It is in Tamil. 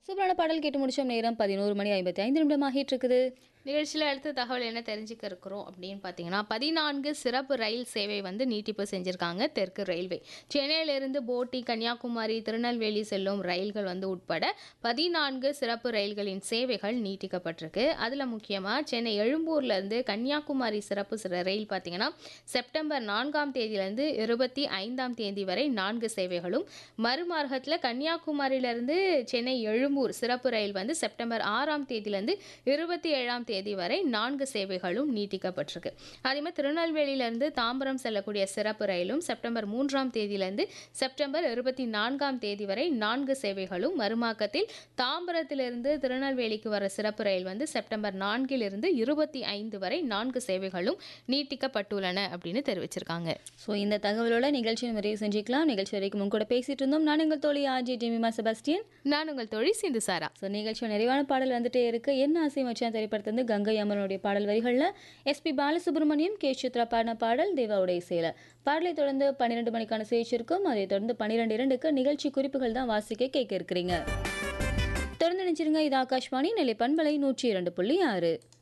சூப்பரான பாடல் கேட்டு முடிச்சோம் நேரம் பதினோரு மணி ஐம்பத்தி ஐந்து நிமிடம் ஆகிட்டு இருக்குது நிகழ்ச்சியில் அடுத்த தகவல் என்ன தெரிஞ்சுக்க இருக்கிறோம் அப்படின்னு பார்த்தீங்கன்னா பதினான்கு சிறப்பு ரயில் சேவை வந்து நீட்டிப்பு செஞ்சுருக்காங்க தெற்கு ரயில்வே சென்னையிலிருந்து போட்டி கன்னியாகுமரி திருநெல்வேலி செல்லும் ரயில்கள் வந்து உட்பட பதினான்கு சிறப்பு ரயில்களின் சேவைகள் நீட்டிக்கப்பட்டிருக்கு அதில் முக்கியமாக சென்னை எழும்பூர்லேருந்து கன்னியாகுமரி சிறப்பு சிற ரயில் பார்த்தீங்கன்னா செப்டம்பர் நான்காம் தேதியிலேருந்து இருபத்தி ஐந்தாம் தேதி வரை நான்கு சேவைகளும் மறுமார்க்கத்தில் கன்னியாகுமரியிலேருந்து சென்னை எழும்பூர் சிறப்பு ரயில் வந்து செப்டம்பர் ஆறாம் தேதியிலேருந்து இருபத்தி ஏழாம் தேதி வரை நான்கு சேவைகளும் நீட்டிக்கப்பட்டிருக்கு அதே மாதிரி திருநெல்வேலியிலிருந்து தாம்பரம் செல்லக்கூடிய சிறப்பு ரயிலும் செப்டம்பர் மூன்றாம் தேதியிலிருந்து செப்டம்பர் இருபத்தி நான்காம் தேதி வரை நான்கு சேவைகளும் மறுமாக்கத்தில் தாம்பரத்திலிருந்து திருநெல்வேலிக்கு வர சிறப்பு ரயில் வந்து செப்டம்பர் நான்கிலிருந்து இருபத்தி ஐந்து வரை நான்கு சேவைகளும் நீட்டிக்கப்பட்டுள்ளன அப்படின்னு தெரிவிச்சிருக்காங்க ஸோ இந்த தகவலோட நிகழ்ச்சியை நிறைவு செஞ்சுக்கலாம் நிகழ்ச்சி வரைக்கும் உங்க கூட பேசிட்டு இருந்தோம் நான் எங்கள் தோழி ஆஜி ஜெமிமா செபாஸ்டியன் நான் உங்கள் தொழில் சிந்து சாரா ஸோ நிகழ்ச்சியோட நிறைவான பாடல் வந்துட்டே இருக்கு என்ன ஆசை மச்சான் திரைப்படத்திலிருந்து கங்கை அம்மனுடைய பாடல் வரிகளில் எஸ்பி பாலசுப்ரமணியம் கே சித்ரா பாடின பாடல் தேவாவுடைய சேல பாடலை தொடர்ந்து பன்னிரெண்டு மணிக்கான செய்தி இருக்கும் அதை தொடர்ந்து பன்னிரெண்டு இரண்டுக்கு நிகழ்ச்சி குறிப்புகள் தான் வாசிக்க கேட்க இருக்கிறீங்க தொடர்ந்து நினைச்சிருங்க இது ஆகாஷ்வாணி நெல்லை பண்பலை நூற்றி இரண்டு புள்ளி ஆறு